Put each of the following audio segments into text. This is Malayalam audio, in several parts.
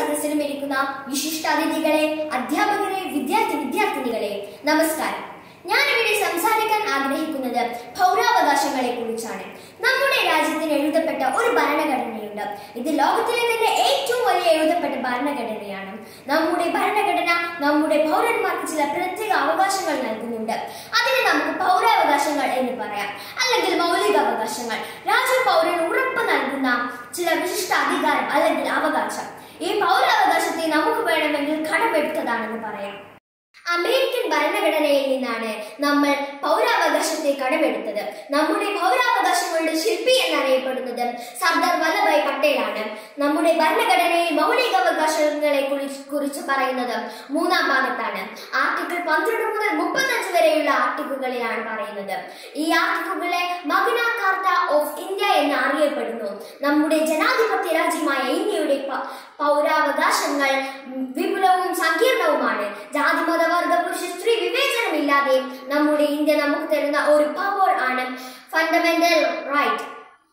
സദസ്സിലും ഇരിക്കുന്ന വിശിഷ്ട അതിഥികളെ അധ്യാപകരെ വിദ്യാർത്ഥി വിദ്യാർത്ഥിനികളെ നമസ്കാരം ഞാനിവിടെ സംസാരിക്കാൻ ആഗ്രഹിക്കുന്നത് പൗരാവകാശങ്ങളെ കുറിച്ചാണ് നമ്മുടെ രാജ്യത്തിന് എഴുതപ്പെട്ട ഒരു ഭരണഘടനയുണ്ട് ഇത് ലോകത്തിലെ തന്നെ ഏറ്റവും വലിയ എഴുതപ്പെട്ട ഭരണഘടനയാണ് നമ്മുടെ ഭരണഘടന നമ്മുടെ പൗരന്മാർക്ക് ചില പ്രത്യേക അവകാശങ്ങൾ നൽകുന്നുണ്ട് അതിന് നമുക്ക് പൗരാവകാശങ്ങൾ എന്ന് പറയാം അല്ലെങ്കിൽ മൗലിക അവകാശങ്ങൾ രാജ്യ പൗരന് ഉറപ്പ് നൽകുന്ന ചില വിശിഷ്ട അധികാരം അല്ലെങ്കിൽ അവകാശം ഈ പൗരാവകാശത്തെ നമുക്ക് വേണമെങ്കിൽ കടമെടുത്തതാണെന്ന് പറയാം അമേരിക്കൻ ഭരണഘടനയിൽ നിന്നാണ് നമ്മൾ പൗരാവകാശത്തെ കടമെടുത്തത് നമ്മുടെ പൗരാവകാശങ്ങളുടെ ശില്പി എന്നറിയപ്പെടുന്നത് സർദാർ വല്ലഭായ് പട്ടേലാണ് നമ്മുടെ ഭരണഘടനയിൽ മൗലികാവകാശങ്ങളെ കുറിച്ച് കുറിച്ച് പറയുന്നത് മൂന്നാം ഭാഗത്താണ് ആർട്ടിക്കിൾ പന്ത്രണ്ട് മുതൽ മുപ്പത്തഞ്ച് വരെയുള്ള ആർട്ടിക്കിളുകളിലാണ് പറയുന്നത് ഈ ആർട്ടിക്കിളുകളെ മഗ്ന കാർട്ട ഓഫ് ഇന്ത്യ എന്ന് അറിയപ്പെടുന്നു നമ്മുടെ ജനാധിപത്യ രാജ്യമായ ഇന്ത്യയുടെ പ- പൗരാവകാശങ്ങൾ ഉം, വിപുലവും സങ്കീർണവുമാണ് ജാതി മത വർഗ പുരുഷ സ്ത്രീ വിവേചനമില്ലാതെ നമ്മുടെ ഇന്ത്യ നമുക്ക് തരുന്ന ഒരു പവർ ആണ് ഫണ്ടമെന്റൽ റൈറ്റ്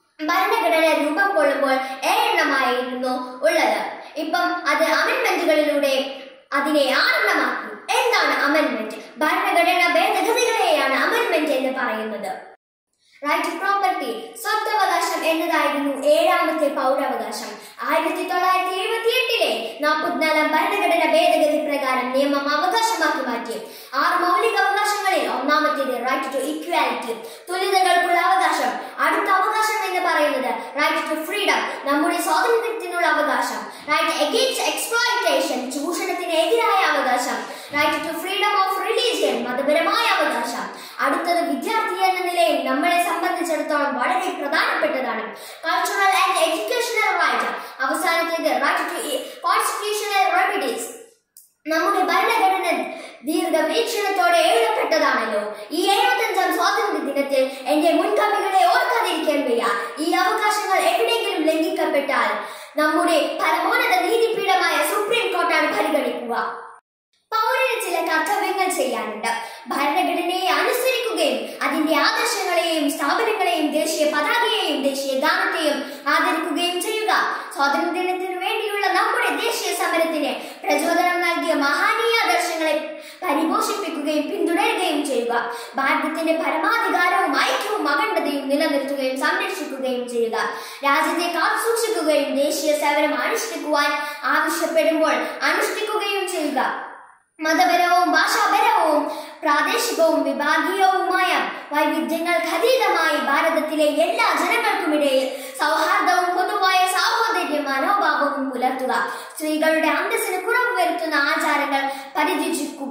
ഭരണഘടന രൂപം കൊള്ളുമ്പോൾ ഏഴെണ്ണമായിരുന്നു ഉള്ളത് ഇപ്പം അത് അമെന്റ്മെന്റുകളിലൂടെ അതിനെ ആറെണ്ണമാക്കി എന്താണ് അമെന്റ്മെന്റ് ഭരണഘടന ഭേദഗതികളെയാണ് അമെന്റ്മെന്റ് എന്ന് പറയുന്നത് റൈറ്റ് ടു പ്രോപ്പർട്ടി സ്വത്തവകാശം എന്നതായിരുന്നു ഏഴാമത്തെ പൗരാവകാശം ആയിരത്തി തൊള്ളായിരത്തി എഴുപത്തി എട്ടിലെ നാൽപ്പത്തിനാലാം ഭരണഘടന ഭേദഗതി പ്രകാരം നിയമം അവകാശമാക്കി മാറ്റി ആറ് മൗലിക അവകാശങ്ങളിൽ ഒന്നാമത്തേത് റൈറ്റ് ടു ഇക്വാലിറ്റി തുല്യതകൾക്കുള്ള അവകാശം അടുത്ത അവകാശം എന്ന് പറയുന്നത് റൈറ്റ് ടു ഫ്രീഡം നമ്മുടെ സ്വാതന്ത്ര്യത്തിനുള്ള അവകാശം റൈറ്റ് എഗെയിൻസ്റ്റ് എക്സ്പ്ലോയിറ്റേഷൻ ചൂഷണത്തിന് എതിരായ അവകാശം right to freedom of religion മതപരമായ അവകാശം അടുത്തത് വിദ്യാർത്ഥി എന്ന നിലയിൽ നമ്മളെ സംബന്ധിച്ചിടത്തോളം വളരെ പ്രധാനപ്പെട്ടതാണ് കൾച്ചറൽ ആൻഡ് എഡ്യൂക്കേഷണൽ റൈറ്റ് അവസാനത്തേത് റൈറ്റ് ടു കോൺസ്റ്റിറ്റ്യൂഷണൽ റെമഡീസ് നമ്മുടെ ഭരണഘടന ദീർഘവീക്ഷണത്തോടെ എഴുതപ്പെട്ടതാണല്ലോ ഈ എഴുപത്തഞ്ചാം സ്വാതന്ത്ര്യ ദിനത്തിൽ എന്റെ മുൻഗാമികളെ ഓർക്കാതിരിക്കാൻ വയ്യ ഈ അവകാശങ്ങൾ എവിടെയെങ്കിലും ലംഘിക്കപ്പെട്ടാൽ നമ്മുടെ പരമോന്നത നീതിപീഠമായ സുപ്രീം കോർട്ടാണ് പരിഗണിക്കുക പൗരന് ചില കർത്തവ്യങ്ങൾ ചെയ്യാനുണ്ട് ഭരണഘടനയെ അനുസരിക്കുകയും അതിന്റെ ആദർശങ്ങളെയും സ്ഥാപനങ്ങളെയും ദേശീയ പതാകയെയും ദേശീയ ഗാനത്തെയും ആദരിക്കുകയും ചെയ്യുക സ്വാതന്ത്ര്യദിനത്തിനു വേണ്ടിയുള്ള നമ്മുടെ ദേശീയ സമരത്തിന് പ്രചോദനം നൽകിയ മഹാനീയ ആദർശങ്ങളെ പരിപോഷിപ്പിക്കുകയും പിന്തുടരുകയും ചെയ്യുക ഭാരതത്തിന്റെ പരമാധികാരവും ഐക്യവും അഖണ്ഡതയും നിലനിർത്തുകയും സംരക്ഷിക്കുകയും ചെയ്യുക രാജ്യത്തെ കാത്തുസൂക്ഷിക്കുകയും ദേശീയ സേവനം അനുഷ്ഠിക്കുവാൻ ആവശ്യപ്പെടുമ്പോൾ അനുഷ്ഠിക്കുകയും ചെയ്യുക മതപരവും ഭാഷാപരവും പ്രാദേശികവും വിഭാഗീയവുമായ വൈവിധ്യങ്ങൾക്ക് അതീതമായി ഭാരതത്തിലെ എല്ലാ ജനങ്ങൾക്കുമിടയിൽ സൗഹാർദ്ദവും പൊതുവായ സാഹോദര്യ മനോഭാവവും പുലർത്തുക സ്ത്രീകളുടെ അന്തസ്സിന് കുറവ് വരുത്തുന്ന ആചാരങ്ങൾ പരിധിച്ചിക്കുക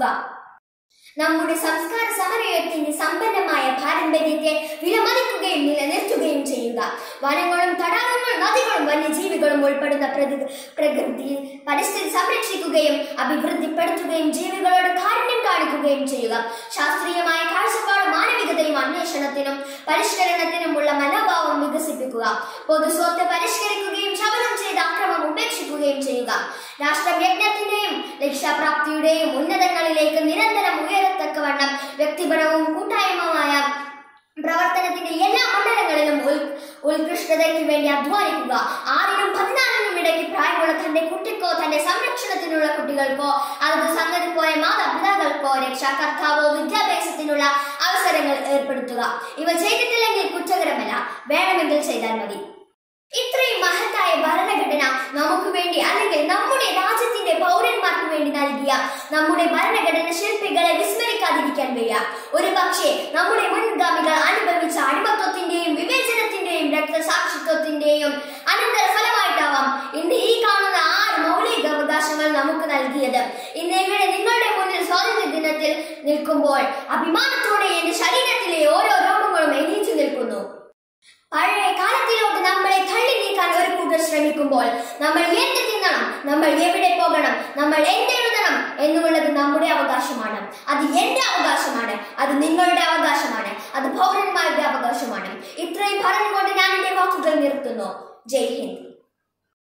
നമ്മുടെ സംസ്കാര സമരയത്തിന്റെ സമ്പന്നമായ പാരമ്പര്യത്തെ വിലമതിക്കുകയും നിലനിർത്തുകയും ചെയ്യുക വനങ്ങളും തടാകങ്ങളും നദികളും വന്യജീവികളും ഉൾപ്പെടുന്ന പ്രകൃ- പ്രകൃതി പരിസ്ഥിതി സംരക്ഷിക്കുകയും അഭിവൃദ്ധിപ്പെടുത്തുകയും ജീവികളോട് കാരുണ്യം കാണിക്കുകയും ചെയ്യുക ശാസ്ത്രീയമായ കാഴ്ചപ്പാടും മാനവികതയും അന്വേഷണത്തിനും പരിഷ്കരണത്തിനുമുള്ള മനോഭാവം വികസിപ്പിക്കുക പൊതുസ്വത്ത് പരിഷ്കരിക്കുകയും ശബദം ചെയ്ത അക്രമം ഉപേക്ഷിക്കുകയും ചെയ്യുക രാഷ്ട്രയജ്ഞത്തിന്റെയും ലക്ഷ്യപ്രാപ്തിയുടെയും ഉന്നതങ്ങളിലേക്ക് നിരന്തരം ഉയരത്തക്കവണ്ണം വ്യക്തിപരവും കൂട്ടായ്മമായ പ്രവർത്തനത്തിന്റെ എല്ലാ മണ്ഡലങ്ങളിലും ഉൽ ഉത്കൃഷ്ടതയ്ക്ക് വേണ്ടി അധ്വാനിക്കുക ആറിനും പതിനാലിനും ഇടയ്ക്ക് പ്രായമുള്ള തന്റെ കുട്ടിക്കോ തന്റെ സംരക്ഷണത്തിനുള്ള കുട്ടികൾക്കോ അതത് സംഗതി പോയ മാതാപിതാക്കൾക്കോ രക്ഷാകർത്താവോ വിദ്യാഭ്യാസത്തിനുള്ള അവസരങ്ങൾ ഏർപ്പെടുത്തുക ഇവ ചെയ്തിട്ടില്ലെങ്കിൽ കുറ്റകരമല്ല വേണമെങ്കിൽ ചെയ്താൽ മതി ഇത്രയും മഹത്തായ ഭരണഘടന നമുക്ക് വേണ്ടി അല്ലെങ്കിൽ നമ്മുടെ രാജ്യത്തിന്റെ പൗരന്മാർക്ക് വേണ്ടി നൽകിയ നമ്മുടെ ഭരണഘടന ശില്പികളെ വിസ്മരിക്കാതിരിക്കാൻ വയ്യ ഒരു പക്ഷേ നമ്മുടെ മുൻഗാമികൾ അനുഭവിച്ച അടിമത്വത്തിന്റെയും വിവേചനത്തിന്റെയും രക്തസാക്ഷിത്വത്തിന്റെയും അനന്തര ഫലമായിട്ടാവാം ഇന്ന് ഈ കാണുന്ന ആറ് മൗലിക അവകാശങ്ങൾ നമുക്ക് നൽകിയത് ഇന്ന് ഇവിടെ നിങ്ങളുടെ മുന്നിൽ സ്വാതന്ത്ര്യ ദിനത്തിൽ നിൽക്കുമ്പോൾ അഭിമാനത്തോടെ എന്റെ ശരീരത്തിലെ ഓരോ രോഗങ്ങളും എണീച്ചു നിൽക്കുന്നു പഴയ കാലത്തിലോട്ട് നമ്മളെ തള്ളി നീക്കാൻ ഒരു കൂട്ടർ ശ്രമിക്കുമ്പോൾ നമ്മൾ എന്ത് തിന്നണം നമ്മൾ എവിടെ പോകണം നമ്മൾ എന്തെഴുതണം എന്നുള്ളത് നമ്മുടെ അവകാശമാണ് അത് എന്റെ അവകാശമാണ് അത് നിങ്ങളുടെ അവകാശമാണ് അത് പൗരന്മാരുടെ അവകാശമാണ് ഇത്രയും പറഞ്ഞുകൊണ്ട് ഞാൻ എന്റെ വാക്കുകൾ നിർത്തുന്നു ജയ് ഹിന്ദ്